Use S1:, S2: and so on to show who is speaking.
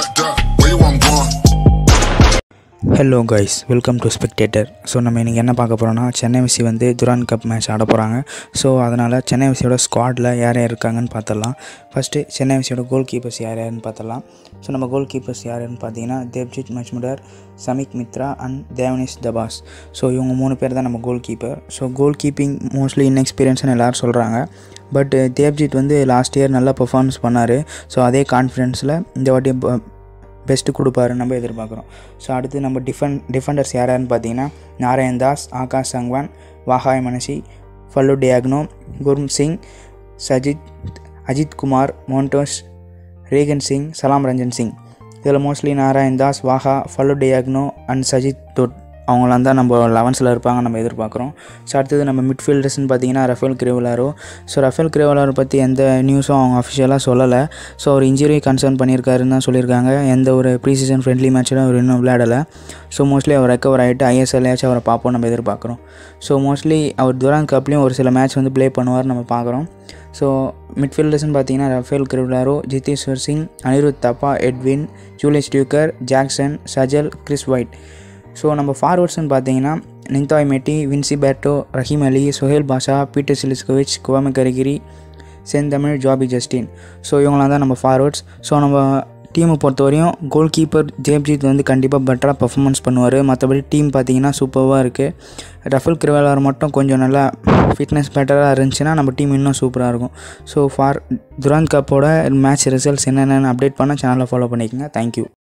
S1: like that. Where you want going?
S2: Hello guys welcome to spectator so நம்ம இன்றைக்கி என்ன பார்க்க போகிறோம்னா சென்னை விசி வந்து துரான் கப் மேட்ச் ஆட போகிறாங்க ஸோ அதனால் சென்னை விசியோட ஸ்குவாடில் யார் யார் இருக்காங்கன்னு பார்த்துடலாம் ஃபஸ்ட்டு சென்னை விசியோட கோல் கீப்பர்ஸ் யார் யாருன்னு பார்த்துடலாம் ஸோ நம்ம கோல் கீப்பர்ஸ் யாருன்னு பார்த்தீங்கன்னா தேவ்ஜித் மச்முடர் சமிக் மித்ரா அண்ட் தேவனேஷ் தபாஸ் ஸோ இவங்க மூணு பேர் தான் நம்ம goal keeper so goal keeping mostly இன்எக்ஸ்பீரியன்ஸ்னு எல்லோரும் சொல்கிறாங்க பட் தேவ்ஜித் வந்து லாஸ்ட் இயர் நல்லா பெர்ஃபார்மன்ஸ் பண்ணார் ஸோ அதே கான்ஃபிடென்ஸில் இந்த வாட்டி பெஸ்ட்டு கொடுப்பாரு நம்ம எதிர்பார்க்குறோம் ஸோ அடுத்து நம்ம டிஃபன் டிஃபெண்டர்ஸ் யார் யாருன்னு பார்த்தீங்கன்னா நாராயண் தாஸ் ஆகாஷ் சங்வான் வாஹாய் மனசி ஃபல்லு டியாக்னோ குரும் சிங் சஜித் அஜித் குமார் மோன்டோஸ் ரேகன் சிங் சலாம் ரஞ்சன் சிங் இதில் மோஸ்ட்லி நாராயண் தாஸ் வாஹா Fallou Diagne and Sajid Dhot அவங்களாம் தான் நம்ம லெவன்ஸில் இருப்பாங்க நம்ம எதிர்பார்க்குறோம் ஸோ அடுத்தது நம்ம மிட்ஃபீல்டர்ஸ்னு பார்த்தீங்கன்னா Rafael Crivellaro so Rafael Crivellaro பற்றி எந்த நியூஸும் அவங்க அஃபிஷியலாக சொல்லலை ஸோ அவர் இன்ஜுரி கன்சர்ன் பண்ணியிருக்காருன்னு தான் சொல்லியிருக்காங்க எந்த ஒரு ப்ரீ சீசன் ஃப்ரெண்ட்லி மேட்சில் அவர் இன்னும் விளையாடலை ஸோ மோஸ்ட்லி அவர் ரெக்கவர் ஆகிட்டு ஐஎஸ்எல்லையாச்சும் அவரை பார்ப்போம் நம்ம எதிர்பார்க்குறோம் ஸோ மோஸ்ட்லி அவர் துரான் கப்லேயும் ஒரு சில மேட்ச் வந்து ப்ளே பண்ணுவார் நம்ம பார்க்குறோம் ஸோ மிட்ஃபீல்டர்ஸ்னு பார்த்தீங்கன்னா Rafael Crivellaro Jiteshwor Singh Anirudh Thapa Edwin Julius Duker Jackson Sajal Chris White so நம்ம ஃபார்வர்ட்ஸ்னு பார்த்தீங்கன்னா Ninthoi Meetei Vincy Barretto Rahim Ali Suhail Pasha Peter Sliskovic Kwame Karikari Senthamizh Jobby Justin so இவங்களாம் தான் நம்ம ஃபார்வர்ட்ஸ் ஸோ நம்ம டீமை பொறுத்தவரையும் கோல் கீப்பர் ஜேப்ஜித் வந்து கண்டிப்பாக பெட்டராக பர்ஃபார்மன்ஸ் பண்ணுவார் மற்றபடி டீம் பார்த்தீங்கன்னா சூப்பராக இருக்குது ரஃபல் கிரிவலார் மட்டும் கொஞ்சம் நல்லா ஃபிட்னஸ் பெட்டராக இருந்துச்சுன்னா நம்ம டீம் இன்னும் சூப்பராக இருக்கும் ஸோ ஃபார் துராந்த் கப்போட மேட்ச் ரிசல்ட்ஸ் என்னென்னு அப்டேட் பண்ண சேனலை ஃபாலோ பண்ணிக்கோங்க தேங்க்யூ